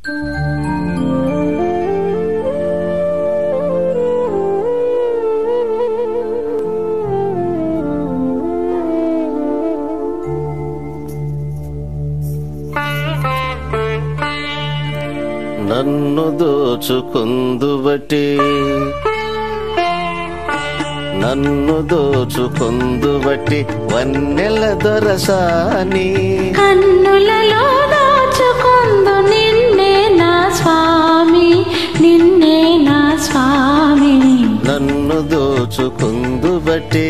నన్ను దోచుకుందుబట్టి నన్ను దోచుకుందుబట్టి వన్నెల దొరసాని కన్నులలో దాచుకొందు నిన్నే నా స్వామి నిన్నే నా స్వామి నన్ను దోచుకుందుబట్టి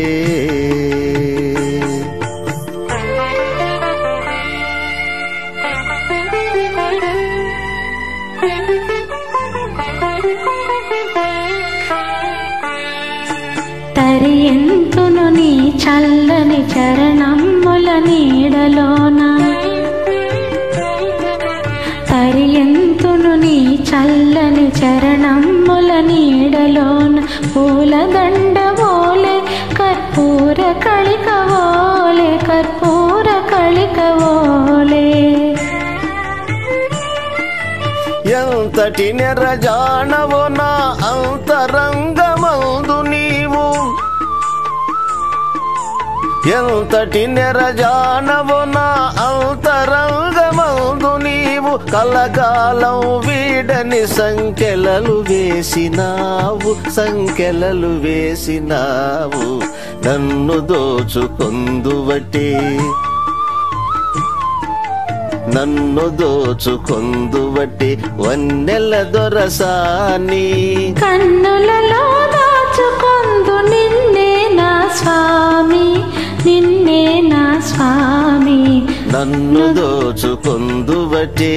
తరియంతును నీ చల్లని చరణమ్ముల నీడలోన తరియంతును నీ చల్లని చరణమ్ముల నీడలోన పూలదండ ఓలే కర్పూర కళిక ఓలే కర్పూర కళిక ఓలే ఎంతటి నెరజానవో నా అంతరంగమందు నీవు ఎంతటి నెరజానవో నా అంతరంగమందు నీవు కలకాలం వీడని సంఖ్యలలు వేసినావు సంఖ్యలలు వేసినావు నన్ను దోచుకొందువటే నన్ను దోచుకొందువట్టి వన్నెల దొరసాని కన్నులలో దాచుకొందు నిన్నే నా స్వామి నిన్నే నా స్వామి నన్ను దోచుకొందువటే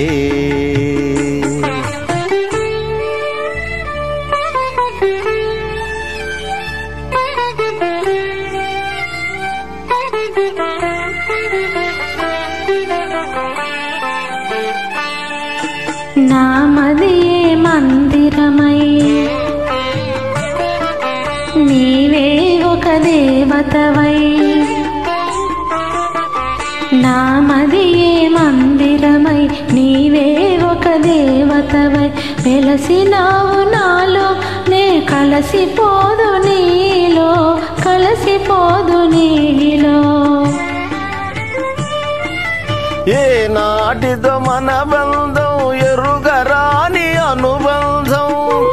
నామదియే మందిరమై నీవే ఒక దేవతవై నామదియే మందిరమై నీవే ఒక దేవతవై వెలసినావు నాలో నే కలసిపోదు నీలో కలసిపోదు నీలో ఏ నాటిదో మన బంధం ఎరుగరాని అనుబంధం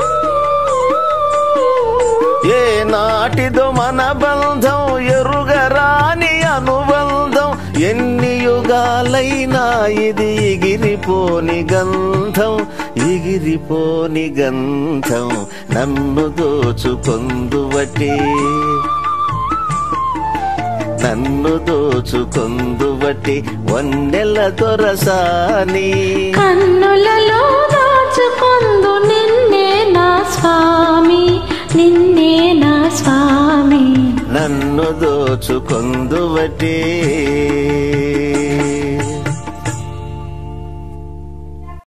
ఏ నాటిదో మన బంధం ఎరుగరాని అనుబంధం ఎన్ని యుగాలైనా ఇది ఎగిరిపోని గంధం ఎగిరిపోని గంధం నన్ను దోచుకొందువటే నన్ను దోచుకొందువటి వన్నెల దొరసాని కన్నులలో దాచుకొందు నిన్నే నా స్వామి నిన్నే నా స్వామి నన్ను దోచుకొందువటి